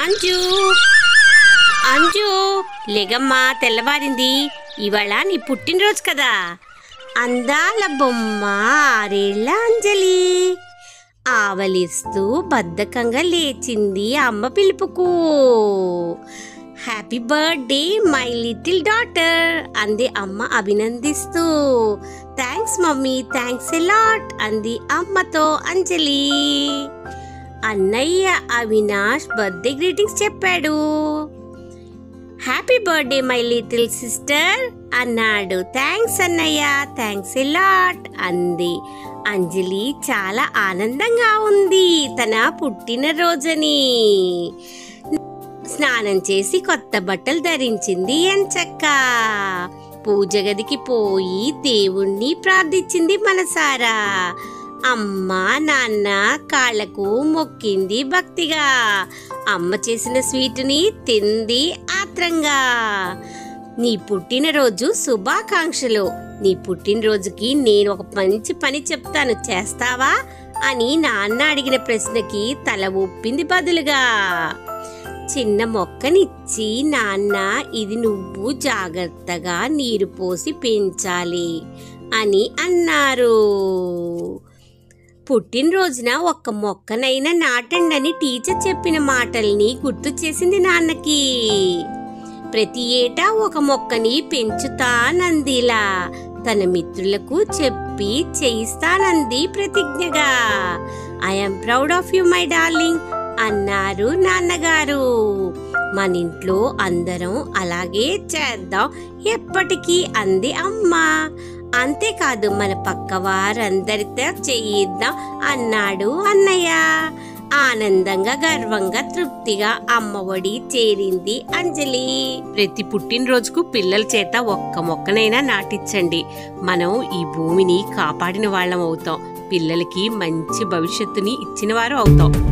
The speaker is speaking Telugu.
అంజు అంజు లేగమ్మా తెల్లవారింది ఇవాళ నీ పుట్టినరోజు కదా అందాల బొమ్మ ఆరేళ్ల అంజలి ఆవలిస్తూ బద్ధకంగా లేచింది అమ్మ పిలుపుకు happy birthday my little daughter అంది అమ్మ అభినందిస్తూ థ్యాంక్స్ మమ్మీ థ్యాంక్స్ ఎలాట్ అంది అమ్మతో అంజలి అన్నయ్య అవినాష్ బర్త్డే గ్రీటింగ్స్ చెప్పాడు happy birthday my little sister అన్నాడు థ్యాంక్స్ అన్నయ్య థ్యాంక్స్ ఎలాట్ అంది అంజలి చాలా ఆనందంగా ఉంది తన పుట్టినరోజని స్నానం చేసి కొత్త బట్టలు ధరించింది ఎంచక్క పూజ గదికి పోయి దేవుణ్ణి ప్రార్థించింది మనసారా అమ్మ నాన్న కాళ్ళకు మొక్కింది భక్తిగా అమ్మ చేసిన స్వీటుని తింది ఆత్రంగా నీ పుట్టినరోజు శుభాకాంక్షలు నీ పుట్టినరోజుకి నేను ఒక మంచి పని చెప్తాను చేస్తావా అని నాన్న అడిగిన ప్రశ్నకి తల ఊపింది బదులుగా చిన్న మొక్కనిచ్చి నాన్న ఇది నువ్వు జాగ్రత్తగా నీరు పోసి పెంచాలి అని అన్నారు పుట్టినరోజున ఒక్క మొక్కనైనా నాటండని టీచర్ చెప్పిన మాటల్ని గుర్తు చేసింది నాన్నకి ప్రతి ఏటా ఒక మొక్కని పెంచుతానందిలా తన మిత్రులకు చెప్పి చేయిస్తానంది ప్రతిజ్ఞగా I'm proud of you my darling అన్నారు నాన్నగారు మన ఇంట్లో అందరం అలాగే చేద్దాం ఎప్పటికీ అంది అమ్మ అంతేకాదు మన పక్క వారందరితో చేయిద్దాం అన్నాడు అన్నయ్య ఆనందంగా గర్వంగా తృప్తిగా అమ్మఒడి చేరింది అంజలి ప్రతి పుట్టినరోజుకు పిల్లల చేత ఒక్క మొక్కనైనా నాటించండి మనం ఈ భూమిని కాపాడిన వాళ్ళం అవుతాం పిల్లలకి మంచి భవిష్యత్తుని ఇచ్చిన వారు అవుతాం